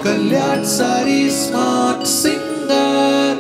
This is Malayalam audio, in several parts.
Kalyan Sari Smart Singer.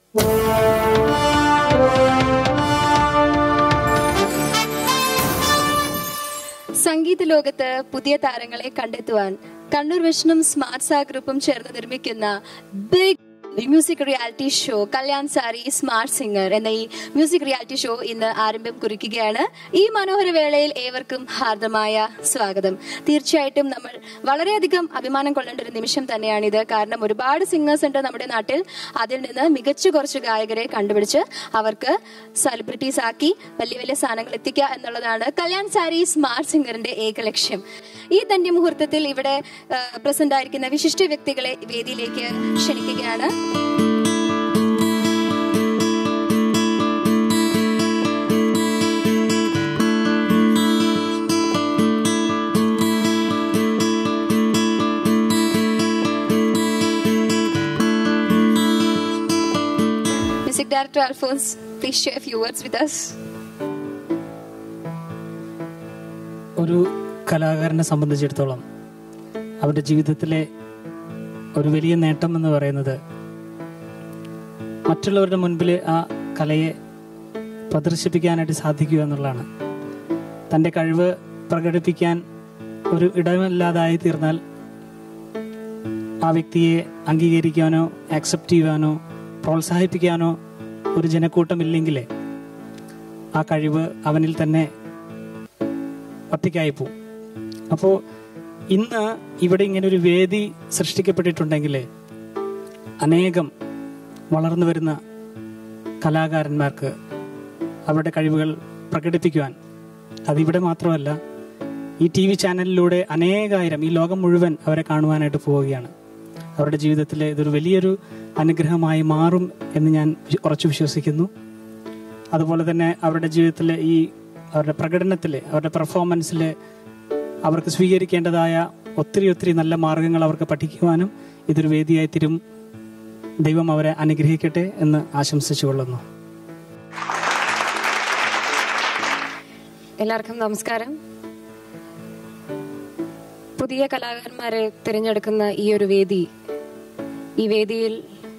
സംഗീത ലോകത്ത് പുതിയ താരങ്ങളെ കണ്ടെത്തുവാൻ കണ്ണൂർ വിഷ്ണും സ്മാർട്ട് സാ ഗ്രൂപ്പും ചേർന്ന് നിർമ്മിക്കുന്ന big music reality show Kalyan sari smart singer എന്ന ഈ മ്യൂസിക് റിയാലിറ്റി ഷോ ഇന്ന് ആരംഭം കുറിക്കുകയാണ് ഈ മനോഹര വേളയിൽ ഏവർക്കും ഹാർദമായ സ്വാഗതം തീർച്ചയായിട്ടും നമ്മൾ വളരെയധികം അഭിമാനം കൊള്ളേണ്ട ഒരു നിമിഷം തന്നെയാണിത് കാരണം ഒരുപാട് സിംഗേഴ്സ് ഉണ്ട് നമ്മുടെ നാട്ടിൽ അതിൽ നിന്ന് മികച്ച കുറച്ച് ഗായകരെ കണ്ടുപിടിച്ച് അവർക്ക് സെലിബ്രിറ്റീസ് ആക്കി വലിയ വലിയ സാധനങ്ങൾ എത്തിക്കുക എന്നുള്ളതാണ് കല്യാൺ സാരി സ്മാർട്ട് സിംഗറിന്റെ ഏക ലക്ഷ്യം ഈ തന്നെ മുഹൂർത്തത്തിൽ ഇവിടെ പ്രസന്റ് ആയിരിക്കുന്ന വിശിഷ്ട വ്യക്തികളെ വേദിയിലേക്ക് ക്ഷണിക്കുകയാണ് music director Alphonse please share few words with us ഒരു കലാകാരനെ സംബന്ധിച്ചിടത്തോളം അവരുടെ ജീവിതത്തിലെ ഒരു വലിയ നേട്ടം എന്ന് പറയുന്നത് മറ്റുള്ളവരുടെ മുൻപിൽ ആ കലയെ പ്രദർശിപ്പിക്കാനായിട്ട് സാധിക്കുക എന്നുള്ളതാണ് തൻ്റെ കഴിവ് പ്രകടിപ്പിക്കാൻ ഒരു ഇടമില്ലാതായി തീർന്നാൽ ആ വ്യക്തിയെ അംഗീകരിക്കാനോ ആക്സെപ്റ്റ് ചെയ്യാനോ പ്രോത്സാഹിപ്പിക്കാനോ ഒരു ജനക്കൂട്ടമില്ലെങ്കിൽ ആ കഴിവ് അവനിൽ തന്നെ ഒറ്റയ്ക്കായി പോവും അപ്പോൾ ഇന്ന് ഇവിടെ ഇങ്ങനെ ഒരു വേദി സൃഷ്ടിക്കപ്പെട്ടിട്ടുണ്ടെങ്കിൽ അനേകം വളർന്നു വരുന്ന കലാകാരന്മാർക്ക് അവരുടെ കഴിവുകൾ പ്രകടിപ്പിക്കുവാൻ അതിവിടെ മാത്രമല്ല ഈ ടി വി ചാനലിലൂടെ അനേകായിരം ഈ ലോകം മുഴുവൻ അവരെ കാണുവാനായിട്ട് പോവുകയാണ് അവരുടെ ജീവിതത്തിൽ ഇതൊരു വലിയൊരു അനുഗ്രഹമായി മാറും എന്ന് ഞാൻ വി- ഉറച്ചു വിശ്വസിക്കുന്നു അതുപോലെ തന്നെ അവരുടെ ജീവിതത്തിൽ ഈ അവരുടെ പ്രകടനത്തിൽ അവരുടെ പെർഫോമൻസിൽ അവർക്ക് സ്വീകരിക്കേണ്ടതായ ഒത്തിരി ഒത്തിരി നല്ല മാർഗങ്ങൾ അവർക്ക് പഠിക്കുവാനും ഇതൊരു വേദിയായി തീരും ദൈവം അവരെ അനുഗ്രഹിക്കട്ടെ എന്ന് ആശംസിച്ചുകൊള്ളുന്നു എല്ലാവർക്കും നമസ്കാരം പുതിയ കലാകാരന്മാരെ തിരഞ്ഞെടുക്കുന്ന ഈ ഒരു വേദി ഈ വേദിയിൽ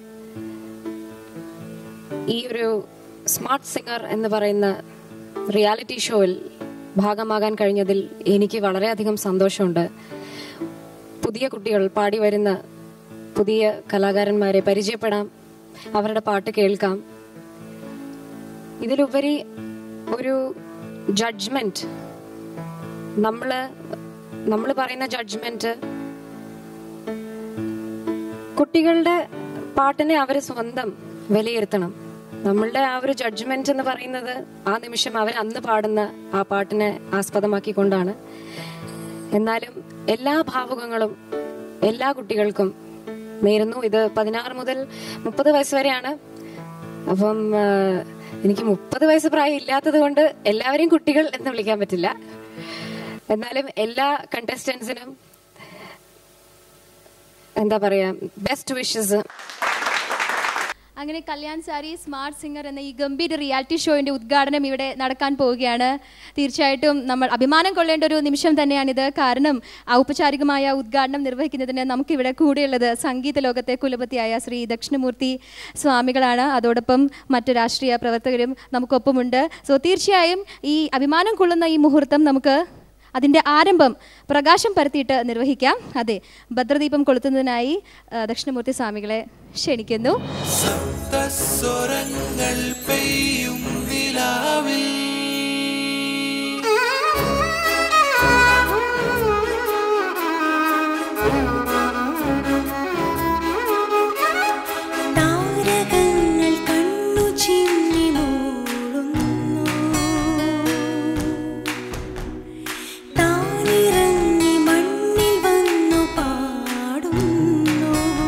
ഈ ഒരു സ്മാർട്ട് സിംഗർ എന്ന് പറയുന്ന റിയാലിറ്റി ഷോയിൽ ഭാഗമാകാൻ കഴിഞ്ഞതിൽ എനിക്ക് വളരെയധികം സന്തോഷമുണ്ട് പുതിയ കുട്ടികൾ പാടി വരുന്ന പുതിയ കലാകാരന്മാരെ പരിചയപ്പെടാം അവരുടെ പാട്ട് കേൾക്കാം ഇതിലുപരി ഒരു ജഡ്ജ്മെന്റ് നമ്മള് നമ്മൾ പറയുന്ന ജഡ്ജ്മെന്റ് കുട്ടികളുടെ പാട്ടിനെ അവർ സ്വന്തം വിലയിരുത്തണം നമ്മളുടെ ആ ഒരു ജഡ്ജ്മെന്റ് എന്ന് പറയുന്നത് ആ നിമിഷം അവർ അന്ന് പാടുന്ന ആ പാട്ടിനെ ആസ്പദമാക്കിക്കൊണ്ടാണ് എന്നാലും എല്ലാ ഭാവുകങ്ങളും എല്ലാ കുട്ടികൾക്കും നേരുന്നു ഇത് പതിനാറ് മുതൽ മുപ്പത് വയസ്സ് വരെയാണ് അപ്പം ആ, എനിക്ക് മുപ്പത് വയസ്സ് പ്രായം ഇല്ലാത്തത് കൊണ്ട് എല്ലാവരെയും കുട്ടികൾ എന്ന് വിളിക്കാൻ പറ്റില്ല എന്നാലും എല്ലാ കണ്ടസ്റ്റൻസിനും എന്താ പറയാ ബെസ്റ്റ് വിഷസ് അങ്ങനെ കല്യാൺ സാരി സ്മാർട്ട് സിംഗർ എന്ന ഈ ഗംഭീര റിയാലിറ്റി ഷോയുടെ ഉദ്ഘാടനം ഇവിടെ നടക്കാൻ പോവുകയാണ് തീർച്ചയായിട്ടും നമ്മൾ അഭിമാനം കൊള്ളേണ്ട ഒരു നിമിഷം തന്നെയാണിത് കാരണം ഔപചാരികമായ ഉദ്ഘാടനം നിർവഹിക്കുന്നതിന് നമുക്കിവിടെ കൂടെയുള്ളത് സംഗീത ലോകത്തെ കുലപതിയായ ശ്രീ ദക്ഷിണമൂർത്തി സ്വാമികളാണ് അതോടൊപ്പം മറ്റ് രാഷ്ട്രീയ പ്രവർത്തകരും നമുക്കൊപ്പമുണ്ട് സോ തീർച്ചയായും ഈ അഭിമാനം കൊള്ളുന്ന ഈ മുഹൂർത്തം നമുക്ക് അതിൻ്റെ ആരംഭം പ്രകാശം പരത്തിയിട്ട് നിർവഹിക്കാം അതെ ഭദ്രദീപം കൊളുത്തുന്നതിനായി ആ, ദക്ഷിണമൂർത്തി സ്വാമികളെ ക്ഷണിക്കുന്നു സപ്തസ്വരങ്ങൾ പെയ്യും നിലാവിൽ താരകങ്ങൾ കണ്ണു ചിമ്മി മൂളുന്നു താനിറങ്ങി മണ്ണിൽ വന്നു പാടുന്നു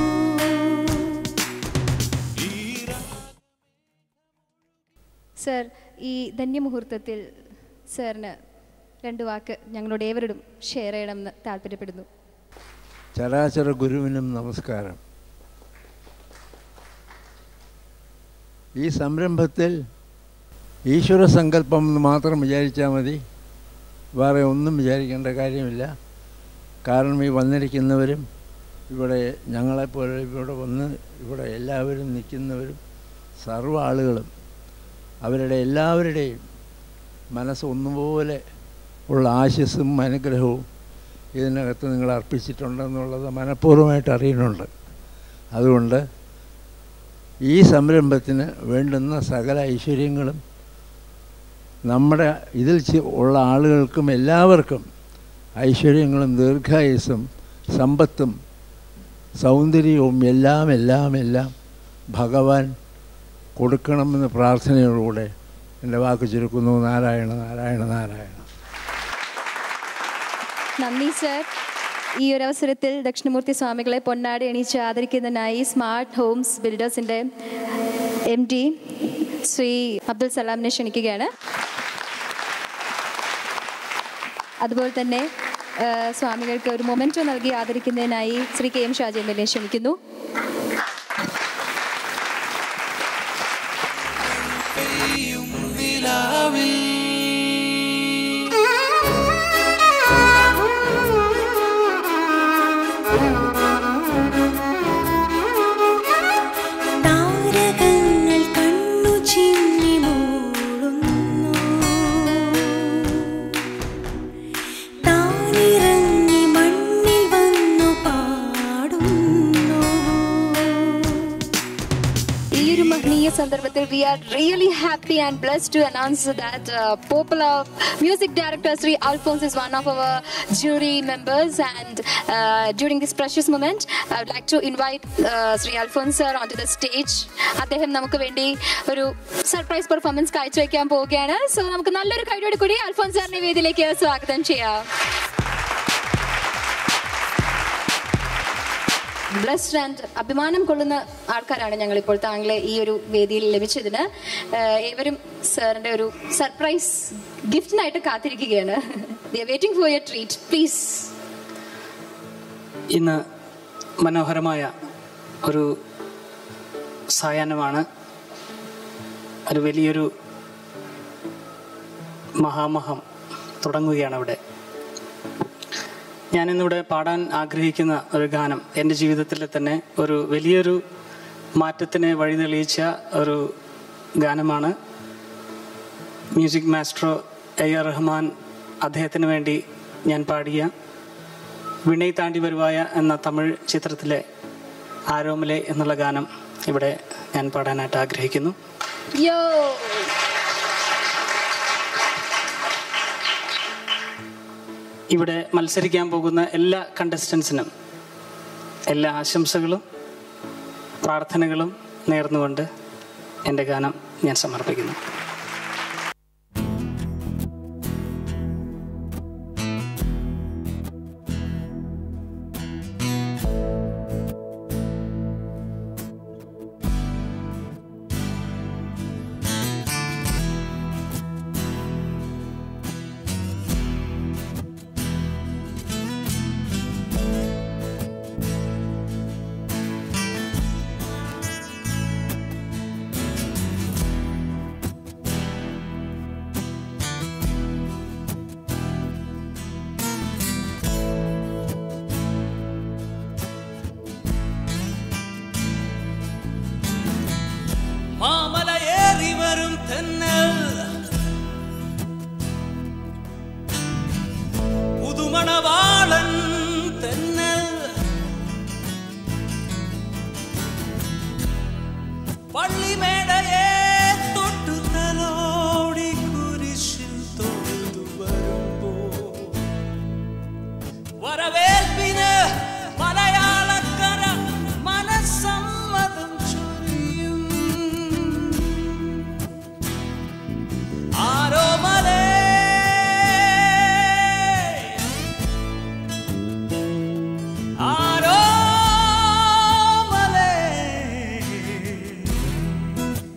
സർ ഈ ധന്യമുഹൂർത്തത്തിൽ സാറിന് രണ്ട് വാക്ക് ഞങ്ങളോട് ഏവരോടും ഷെയർ ചെയ്യണമെന്ന് താല്പര്യപ്പെടുന്നു ചരാചര ഗുരുവിനും നമസ്കാരം ഈ സംരംഭത്തിൽ ഈശ്വര സങ്കല്പം എന്ന് മാത്രം വിചാരിച്ചാൽ മതി വേറെ ഒന്നും വിചാരിക്കേണ്ട കാര്യമില്ല കാരണം ഈ വന്നിരിക്കുന്നവരും ഇവിടെ ഞങ്ങളെപ്പോലെ ഇവിടെ വന്ന് ഇവിടെ എല്ലാവരും നിൽക്കുന്നവരും സർവ്വ ആളുകളും അവരുടെ എല്ലാവരുടെയും മനസ്സ് ഒന്നുപോലെ ഉള്ള ആശസ്സും അനുഗ്രഹവും ഇതിനകത്ത് നിങ്ങൾ അർപ്പിച്ചിട്ടുണ്ടെന്നുള്ളത് മനഃപൂർവ്വമായിട്ട് അറിയുന്നുണ്ട് അതുകൊണ്ട് ഈ സംരംഭത്തിന് വേണ്ടുന്ന സകല ഐശ്വര്യങ്ങളും നമ്മുടെ ഇതിൽ ചെ- ഉള്ള ആളുകൾക്കും എല്ലാവർക്കും ഐശ്വര്യങ്ങളും ദീർഘായുസ്സും സമ്പത്തും സൗന്ദര്യവും എല്ലാം എല്ലാം എല്ലാം ഭഗവാൻ കൊടുക്കണമെന്ന് പ്രാർത്ഥനയോടുകൂടെ എൻ്റെ വാക്ക് ചുരുക്കുന്നു നാരായണ നാരായണ നാരായണ നന്ദി സർ ഈ ഒരു അവസരത്തിൽ ദക്ഷിണമൂർത്തി സ്വാമികളെ പൊന്നാടി എണീച്ച് ആദരിക്കുന്നതിനായി സ്മാർട്ട് ഹോംസ് ബിൽഡേഴ്സിന്റെ എം ഡി ശ്രീ അബ്ദുൽ സലാമിനെ ക്ഷണിക്കുകയാണ് അതുപോലെ തന്നെ ആ, സ്വാമികൾക്ക് ഒരു മൊമെന്റോ നൽകി ആദരിക്കുന്നതിനായി Shri K M Shaji M L A ക്ഷണിക്കുന്നു പെയ്യും നിലാവിൽ താരകങ്ങൾ കണ്ണു ചിമ്മി മൂളുന്നു താനിറങ്ങി മണ്ണിൽ വന്നു പാടുന്നു ഈ ഒരു മഹനീയ സന്ദർഭത്തിൽ we are really happy and blessed to announce that popular music director Shri Alphonse is one of our jury members and uh, during this precious moment I would like to invite uh, Shri Alphonse sir onto the stage അദ്ദേഹം നമുക്ക് വേണ്ടി ഒരു സർപ്രൈസ് പെർഫോമൻസ് കാഴ്ചവെക്കാൻ പോവുകയാണ് സോ നമുക്ക് നല്ലൊരു കൈയോട് കൂടി അൽഫോൻസ് സാറിനെ വേദിയിലേക്ക് സ്വാഗതം ചെയ്യാം ബ്ലസ്ഡ് ആൻഡ് അഭിമാനം കൊള്ളുന്ന ആൾക്കാരാണ് ഞങ്ങൾ ഇപ്പോൾ താങ്കളെ ഈ ഒരു വേദിയിൽ ലഭിച്ചതിന് ഏഹ് ഏവരും സാറിന്റെ ഒരു സർപ്രൈസ് ഗിഫ്റ്റിനായിട്ട് കാത്തിരിക്കുകയാണ് waiting for your treat please ഇന്ന് മനോഹരമായ ഒരു സായാഹ്നമാണ് ഒരു വലിയൊരു മഹാമഹം തുടങ്ങുകയാണ് അവിടെ ഞാനിന്നിവിടെ പാടാൻ ആഗ്രഹിക്കുന്ന ഒരു ഗാനം എൻ്റെ ജീവിതത്തിലെ തന്നെ ഒരു വലിയൊരു മാറ്റത്തിന് വഴി തെളിയിച്ച ഒരു ഗാനമാണ് music master A R Rahman അദ്ദേഹത്തിന് വേണ്ടി ഞാൻ പാടിയ വിനയ് താണ്ടി വരുവായ എന്ന തമിഴ് ചിത്രത്തിലെ ആരോമലെ എന്നുള്ള ഗാനം ഇവിടെ ഞാൻ പാടാനായിട്ട് ആഗ്രഹിക്കുന്നു യോ ഇവിടെ മത്സരിക്കാൻ പോകുന്ന എല്ലാ കണ്ടസ്റ്റൻസിനും എല്ലാ ആശംസകളും പ്രാർത്ഥനകളും നേർന്നുകൊണ്ട് എൻ്റെ ഗാനം ഞാൻ സമർപ്പിക്കുന്നു മാമല ഏറി വരും തെന്നൽ പുതുമണവാളൻ തെന്നൽ പള്ളിമേടയെ തൊട്ടു തലോടി കുരിശിൽ തൊഴുതു വരുമ്പോ വരവേൽപ്പിന് മലയാളക്കര മനസ്സമ്മതം ചൊരിയും ആരോമലേ ആരോമലേ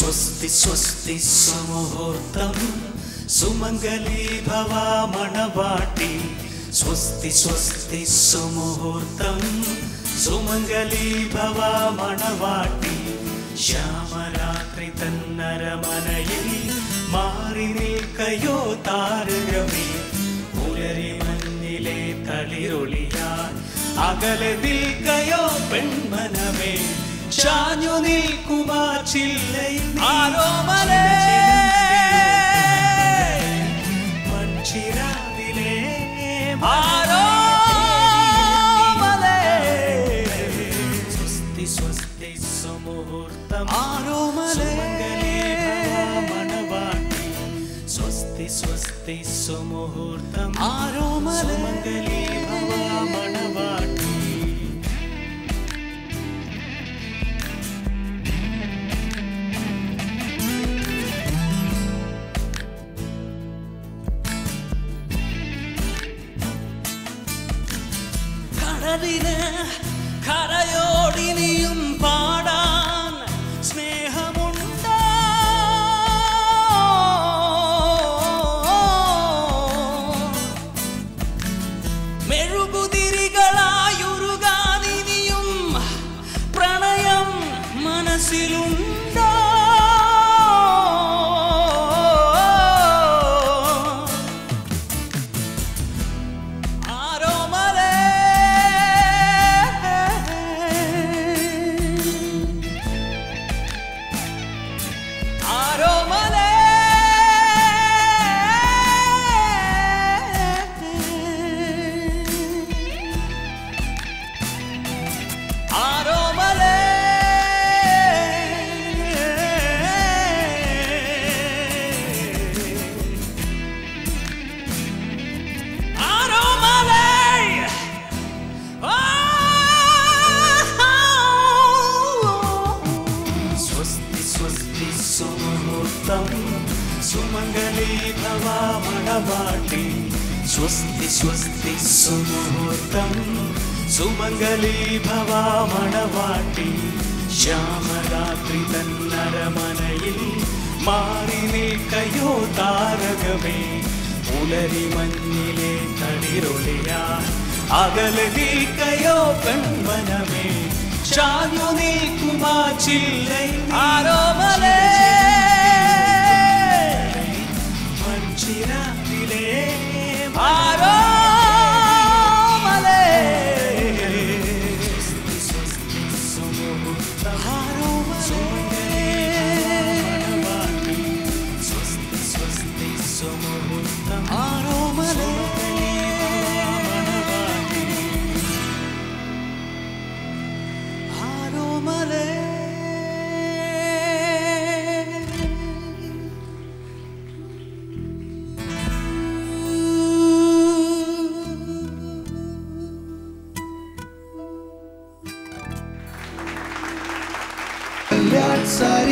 സ്വസ്തി സ്വസ്തി സുമുഹൂർത്തം സുമംഗലി ഭവാമണവാട്ടി സ്വസ്തി സ്വസ്തി സുമുഹൂർത്തം സുമംഗലി ഭവാമണവാട്ടി ശ്യാമരാത്രി തന്നരമനയിൽ മാറി നിൽക്കയോ താരകമേ പുലരി മഞ്ഞിലെ തളിരൊളിയാൽ അകലെ നിൽക്കയോ പെൺമനമേ ചാഞ്ഞു നിൽക്കുമാ ചില്ലയിൽ ആരോമലേ മൺചിരാതിലെ ആരോമലേ സ്വസ്തി സ്വസ്തി സുമുഹൂർത്തം ആരോമലേ മണവാട്ടി സ്വസ്തി സ്വസ്തി സുമുഹൂർത്തം ആരോമലേ മണവാട്ടി കടലിന് കരയോടിനിയും പാടാൻ സ്നേഹമുണ്ടോ മെഴുകുതിരികളായുരുകാനിനിയും പ്രണയം മനസ്സിലുണ്ടോ ആരോമലേ ആരോമലേ ആരോമലേ ആരോമലേ സ്വസ്തി സ്വസ്തി സുമുഹൂർത്തം സുമംഗലി ഭവാമണവാട്ടി സ്വസ്തി സ്വസ്തി സുമുഹൂർത്തം സുമംഗലി ഭവാമണവാട്ടി ശ്യാമരാത്രി തന്നരമനയിൽ മാറി നിൽക്കയോ താരകമേ പുലരി മഞ്ഞിലെ തളിരൊളിയാൻ അകലെ നിൽക്കയോ പെൺമനമേ ചാഞ്ഞു നിൽക്കുമാ ചില്ലൈ ആരോമലേ മൺചിരാതിലെ ആരോമലേ സ്വസ്തി സ്വസ്തി സുമുഹൂർത്തം ആരോമലേ സ്വസ്തി സ്വസ്തി സുമുഹൂർത്തം ആരോമലേ ആരോമലേ outside